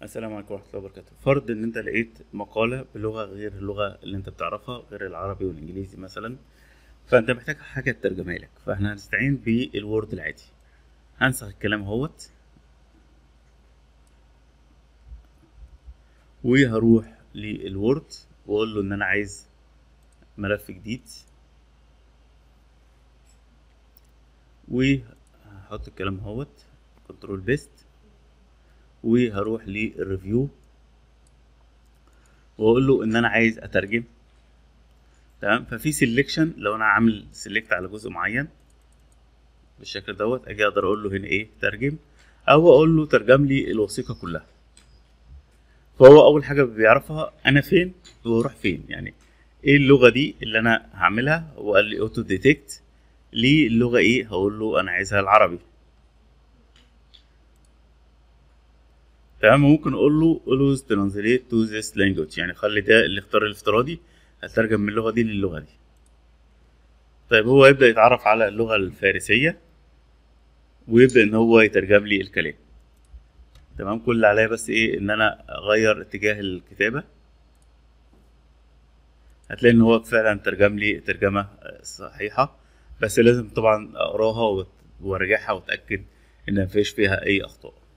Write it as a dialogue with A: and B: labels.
A: السلام عليكم ورحمة الله وبركاته فرض ان انت لقيت مقالة بلغة غير اللغة اللي انت بتعرفها غير العربي والانجليزي مثلا فانت محتاج حاجة تترجمها لك فاحنا هنستعين بالوورد العادي هنسخ الكلام اهوت وهروح للوورد واقول له ان انا عايز ملف جديد وهحط الكلام اهوت كنترول بيست وهروح للريفيو واقول له ان انا عايز اترجم تمام ففي سيلكشن لو انا عامل سيلكت على جزء معين بالشكل دوت اجي اقدر اقول له هنا ايه ترجم او اقول له ترجم لي الوثيقه كلها فهو اول حاجه بيعرفها انا فين واروح فين يعني ايه اللغه دي اللي انا هعملها هو قال لي اوتو ديتكت ليه اللغه ايه هقول له انا عايزها العربي تمام ممكن اقول له always translate to this language يعني خلي ده الاختيار الافتراضي هترجم من اللغه دي للغه دي طيب هو يبدا يتعرف على اللغه الفارسيه ويبدا ان هو يترجم لي الكلام تمام كل اللي عليا بس ايه ان انا اغير اتجاه الكتابه هتلاقي ان هو فعلا ترجم لي ترجمه صحيحه بس لازم طبعا اقراها وارجعها واتاكد ان مفيش فيها اي اخطاء